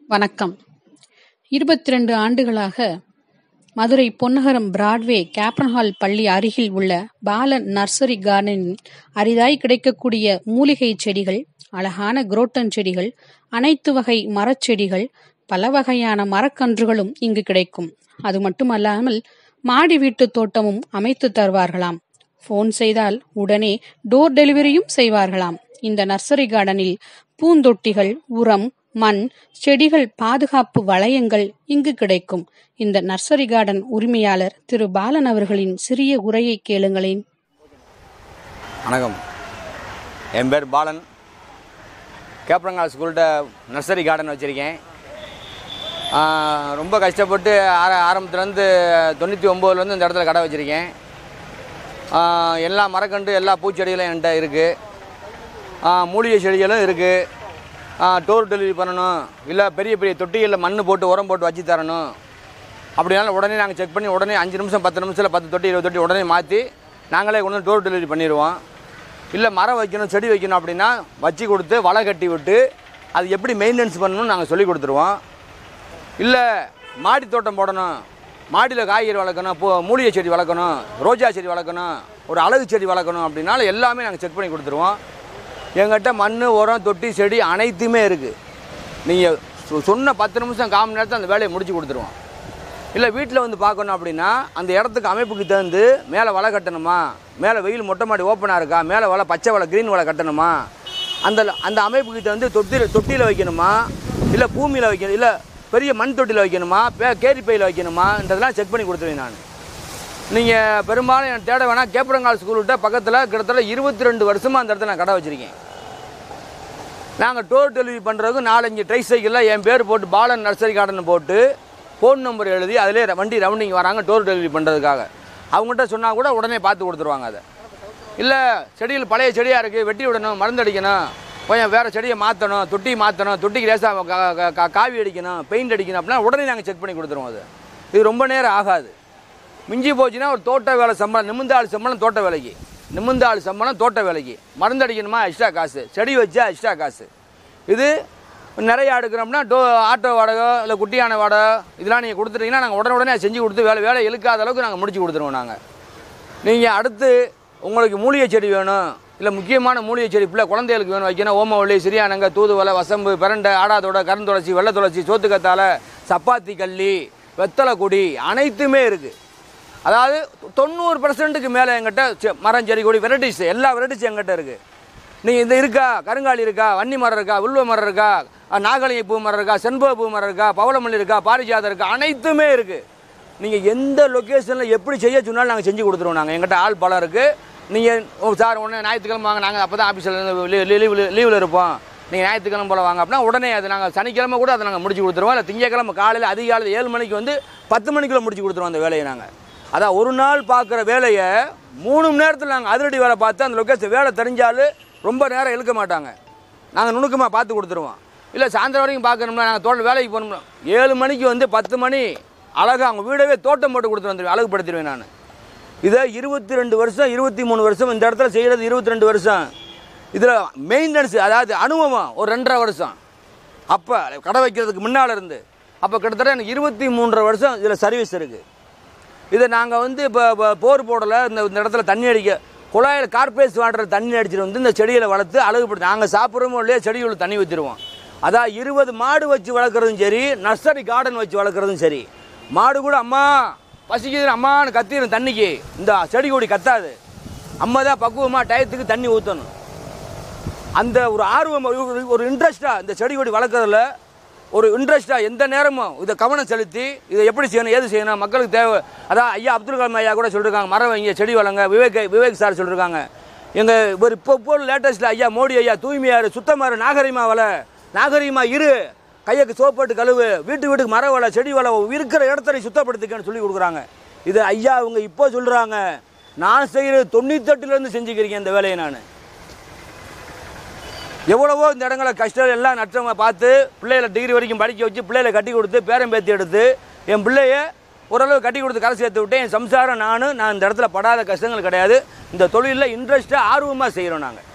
வணக்கம் இருபத்தி ரெண்டு ஆண்டுகளாக Madurai Ponnagaram Broadway captain hall பள்ளி அருகில் உள்ள பாலன் நர்சரி கார்டனில் அரிதாய் கிடைக்கக்கூடிய மூலிகை செடிகள் அழகான குரோட்டன் செடிகள் அனைத்து வகை மரச்செடிகள் பல வகையான மரக்கன்றுகளும் இங்கு கிடைக்கும் அது மட்டுமல்லாமல் மாடி வீட்டு தோட்டமும் அமைத்து தருவார்களாம் ஃபோன் செய்தால் உடனே டோர் டெலிவரியும் செய்வார்களாம் இந்த நர்சரி கார்டனில் பூந்தொட்டிகள் உரம் மண் செடிகள் பாதுகாப்பு வளையங்கள் இங்கு கிடைக்கும் இந்த நர்சரி கார்டன் உரிமையாளர் திரு பாலன் அவர்களின் சிறிய உரையை கேளுங்களேன் வணக்கம் என் பேர் பாலன் கேப்ரங்கால் ஸ்கூல்கிட்ட நர்சரி கார்டன் வச்சுருக்கேன் ரொம்ப கஷ்டப்பட்டு ஆர ஆரம்பத்துலேருந்து தொண்ணூற்றி ஒம்போதுலேருந்து இந்த இடத்துல கடை வச்சுருக்கேன் எல்லா மரக்கன்று எல்லா பூச்செடிகளும் என்கிட்ட இருக்குது மூலிகை செடிகளும் இருக்குது டோர் டெலிவரி பண்ணணும் இல்லை பெரிய பெரிய தொட்டிகளில் மண் போட்டு உரம் போட்டு வச்சு தரணும் அப்படினாலும் உடனே நாங்கள் செக் பண்ணி உடனே அஞ்சு நிமிஷம் பத்து நிமிஷத்தில் பத்து தொட்டி இருபது தொட்டி உடனே மாற்றி நாங்களே கொண்டு வந்து டோர் டெலிவரி பண்ணிடுவோம் இல்லை மரம் வைக்கணும் செடி வைக்கணும் அப்படின்னா வச்சு கொடுத்து வலை கட்டி விட்டு அது எப்படி மெயின்டெனன்ஸ் பண்ணணும்னு நாங்கள் சொல்லி கொடுத்துருவோம் இல்லை மாடி தோட்டம் போடணும் மாடியில் காய்கறி வளர்க்கணும் பூ மூலிகை செடி வளர்க்கணும் ரோஜா செடி வளர்க்கணும் ஒரு அழகு செடி வளர்க்கணும் அப்படின்னாலும் எல்லாமே நாங்கள் செக் பண்ணி கொடுத்துருவோம் எங்கிட்ட மண் உரம் தொட்டி செடி அனைத்துமே இருக்குது நீங்கள் சொ- சொன்ன பத்து நிமிஷம் காமன் நேரத்தில் அந்த வேலையை முடிச்சு கொடுத்துருவோம் இல்லை வீட்டில் வந்து பார்க்கணும் அப்படின்னா அந்த இடத்துக்கு அமைப்புக்கு தகுந்து மேலே வலை கட்டணுமா மேலே வெயில் மொட்டை மாடி ஓப்பனாக இருக்கா மேலே வலை பச்சை வலை க்ரீன் வலை கட்டணுமா அந்த அந்த அமைப்புக்கு தகுந்து தொட்டியில் தொட்டியில் வைக்கணுமா இல்லை பூமியில் வைக்கணும் இல்லை பெரிய மண் தொட்டியில் வைக்கணுமா பே கேரி பையில் வைக்கணுமான்றதெல்லாம் செக் பண்ணி கொடுத்துருவேன் நான் நீங்கள் பெரும்பாலும் எனக்கு தேட வேணாம் கேப்பரங்கால் ஸ்கூல்கிட்ட பக்கத்தில் கிட்டத்தட்ட இருபத்தி ரெண்டு வருஷமாக அந்த இடத்துல நான் கடை வச்சுருக்கேன் நாங்கள் டோர் டெலிவரி பண்ணுறதுக்கு நாலஞ்சு ட்ரை சைக்கிளில் என் பேர் போட்டு பாலன் நர்சரி கார்டன் போட்டு ஃபோன் நம்பர் எழுதி அதிலே வண்டி ரவுண்டிங் வராங்க டோர் டெலிவரி பண்ணுறதுக்காக அவங்ககிட்ட சொன்னால் கூட உடனே பார்த்து கொடுத்துருவாங்க அதை இல்லை செடிகள் பழைய செடியாக இருக்குது வெட்டி விடணும் மருந்து அடிக்கணும் கொஞ்சம் வேறு செடியை மாற்றணும் தொட்டி மாற்றணும் தொட்டிக்கு லேசாக காவி அடிக்கணும் பெயிண்ட் அடிக்கணும் அப்படின்னா உடனே நாங்கள் செக் பண்ணி கொடுத்துருவோம் அது இது ரொம்ப நேரம் ஆகாது மிஞ்சி போச்சுன்னா ஒரு தோட்ட வேலை சம்பளம் நிமிந்த ஆள் சம்பளம் தோட்ட வேலைக்கு நிமிந்த ஆள் சம்பளம் தோட்ட வேலைக்கு மருந்து அடிக்கணுமா எக்ஸ்ட்ரா காசு செடி வச்சா எக்ஸ்ட்ரா காசு இது நிறைய எடுக்கிறோம்னா டோ ஆட்டோ வாடகை இல்லை குட்டியான வாடகை இதெல்லாம் நீங்கள் கொடுத்துட்டீங்கன்னா நாங்கள் உடனே உடனே செஞ்சு கொடுத்து வேலை வேலை இழுக்காத அளவுக்கு நாங்கள் முடிச்சு கொடுத்துருவோம் நாங்கள் நீங்கள் அடுத்து உங்களுக்கு மூலிகை செடி வேணும் இல்லை முக்கியமான மூலிகை செடி பிள்ளை குழந்தைகளுக்கு வேணும் வைக்கணும் ஓமவள்ளி சிறியானங்க தூதுவளை வசம்பு பிரண்டை ஆடாதோட கருந்துளசி வெள்ளை துளசி சோத்துக்கத்தாழை சப்பாத்தி கள்ளி வெத்தலை கொடி அனைத்துமே இருக்குது அதாவது தொண்ணூறு பர்சன்ட்டுக்கு மேலே எங்கிட்ட செ- மரம் செடி கொடி வெரைட்டிஸ் எல்லா வெரைட்டிஸ் எங்கிட்ட இருக்குது நீங்கள் இது இருக்கா கருங்காலி இருக்கா வன்னி மரம் இருக்கா வில்வ மரம் இருக்கா அஹ், நாகலிங்க பூ மரம் இருக்கா செண்பக பூ மரம் இருக்கா பவளமல்லி இருக்கா பாரிஜாதம் இருக்கா அனைத்துமே இருக்குது நீங்கள் எந்த லொக்கேஷனில் எப்படி செய்ய சொன்னாலும் நாங்கள் செஞ்சு கொடுத்துருவோம் நாங்கள் எங்கிட்ட ஆள் பலம் இருக்குது நீங்கள் ஓ சார் உடனே ஞாயிற்றுக்கிழமை வாங்க நாங்கள் அப்போ தான் ஆஃபீஸில் லீவ் லீவில் இருப்போம் நீங்கள் ஞாயிற்றுக்கிழமை போல் வாங்க அப்படின்னா உடனே அது நாங்கள் சனிக்கிழமை கூட அதை நாங்கள் முடிச்சு கொடுத்துருவோம் இல்லை திங்கக்கிழமை காலையில் அதிகாலையில் ஏழு மணிக்கு வந்து பத்து மணிக்குள்ளே முடிச்சு கொடுத்துருவோம் அந்த வேலையை நாங்கள் அதான் ஒரு நாள் பார்க்குற வேலையை மூணு மணி நேரத்தில் நாங்கள் அதிரடி வேலை பார்த்து அந்த லொக்கேஷன் வேலை தெரிஞ்சாலும் ரொம்ப நேரம் இழுக்க மாட்டாங்க நாங்கள் நுணுக்கமாக பார்த்து கொடுத்துருவோம் இல்லை சாயந்தரம் வரைக்கும் பார்க்கணும்னா நாங்கள் தோட்ட வேலைக்கு போகணும்னா ஏழு மணிக்கு வந்து பத்து மணி அழகாக அவங்க வீடவே தோட்டம் போட்டு கொடுத்துட்டு வந்துடுவேன் அழகுபடுத்திடுவேன் நான் இதை இருபத்தி ரெண்டு வருஷம் இருபத்தி மூணு வருஷம் இந்த இடத்துல செய்கிறது இருபத்தி ரெண்டு வருஷம் இதில் மெயின்டெனன்ஸ் அதாவது அனுபவம் ஒரு ரெண்டரை வருஷம் அப்போ கடை வைக்கிறதுக்கு முன்னால் இருந்து அப்போ கிட்டத்தட்ட எனக்கு இருபத்தி மூன்றரை வருஷம் இதில் சர்வீஸ் இருக்குது இதை நாங்கள் வந்து இப்போ இப்போ போர் போடலை இந்த இந்த இடத்துல தண்ணி அடிக்க குழாயில் கார்பேஸ் வாட்டர் தண்ணி அடிச்சிட்டு வந்து இந்த செடிகளை வளர்த்து அழகுபடுத்தி நாங்கள் சாப்பிட்றோமோ இல்லையா செடிகளுக்கு தண்ணி ஊற்றிடுவோம் அதான் இருபது மாடு வச்சு வளர்க்குறதும் சரி நர்சரி கார்டன் வச்சு வளர்க்குறதும் சரி மாடு கூட அம்மா பசிக்குது அம்மான்னு கத்திடும் தண்ணிக்கு இந்த செடி கொடி கத்தாது அம்மா தான் பக்குவமாக டயத்துக்கு தண்ணி ஊற்றணும் அந்த ஒரு ஆர்வம் ஒரு- ஒரு இன்ட்ரெஸ்ட்டாக இந்த செடி கொடி வளர்க்குறதுல ஒரு இன்ட்ரெஸ்ட்டாக எந்த நேரமும் இதை கவனம் செலுத்தி இதை எப்படி செய்யணும் ஏது செய்யணும் மக்களுக்கு தேவை அதான் ஐயா அப்துல் கலாம் ஐயா கூட சொல்லியிருக்காங்க மரம் வைங்க செடி வளங்க விவேக் விவேக் சார் சொல்லியிருக்காங்க எங்கள் ஒரு இப்போ இப்போ லேட்டஸ்ட்டில் ஐயா மோடி ஐயா தூய்மையாரு சுத்தமாரு நாகரிகமா வள நாகரிகமா இரு கையக்கு சோப்போட்டு கழுவு வீட்டு வீட்டுக்கு மர வள செடி வள இருக்கிற இடத்த நீ சுத்தப்படுத்திக்கன்னு சொல்லி கொடுக்குறாங்க இது ஐயா அவங்க இப்போ சொல்கிறாங்க நான் செய்கிறது தொண்ணூத்தெட்டுலேருந்து செஞ்சுக்கிறீங்க இந்த வேலையை நான் எவ்வளவோ இந்த இடங்களை கஷ்டம் எல்லாம் நஷ்டமாக பார்த்து பிள்ளைகளை டிகிரி வரைக்கும் படிக்க வச்சு பிள்ளைகளை கட்டி கொடுத்து பேரம் பேத்தி எடுத்து என் பிள்ளைய ஓரளவு கட்டி கொடுத்து கரை சேர்த்து விட்டு என் சம்சாரம் நானும் நான் இந்த இடத்துல படாத கஷ்டங்கள் கிடையாது இந்த தொழிலில் இன்ட்ரெஸ்ட்டாக ஆர்வமாக செய்கிறோம் நாங்கள்